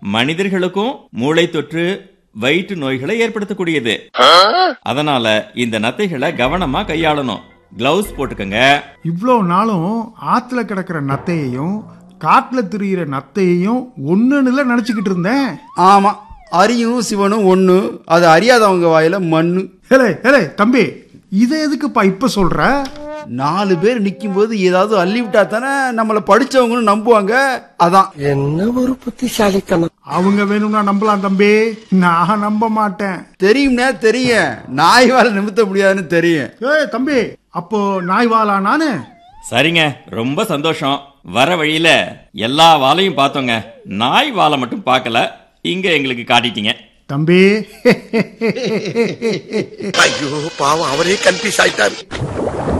மனிதர்களுக்கும் மூளை தொற்று வயிற்று நோய்களை ஏற்படுத்தக்கூடியது அதனால இந்த நத்தைகளை கவனமா கையாளணும் கிளவுஸ் போட்டுக்கங்க இவ்வளோ நாளும் ஆத்துல கிடக்கிற நத்தையையும் காட்டுல திரியிற நத்தையையும் ஒன்னுல நினைச்சுக்கிட்டு இருந்தேன் ஆமா அரியும் சிவனும் ஒண்ணு அது அறியாதவங்க வாயில மண்ணு ஹேலே ஹேலே தம்பி இதை எதுக்குப்பா இப்ப சொல்ற நாலு பேர் நிக்கும் போது ஏதாவது அள்ளி விட்டா தானே நம்மளை படிச்சவங்கன்னு நம்புவாங்க அதான் என்ன ஒரு புத்திசாலித்தனம் அவங்க வேணும்னா நம்பலாம் தம்பி நான் நம்ப மாட்டேன் தெரியும்னே தெரியும் நாய் வாழை நிமித்த முடியாதுன்னு தெரியும் ஏய் தம்பி அப்போ நாய் வாலா நானு சரிங்க ரொம்ப சந்தோஷம் வர வழியில எல்லா வாலையும் பார்த்தோங்க நாய் வாலை மட்டும் பார்க்கல இங்க எங்களுக்கு காட்டிட்டீங்க தம்பி ஐயோ பாவம் அவரே கன்ஃபியூஸ் ஆயிட்டாரு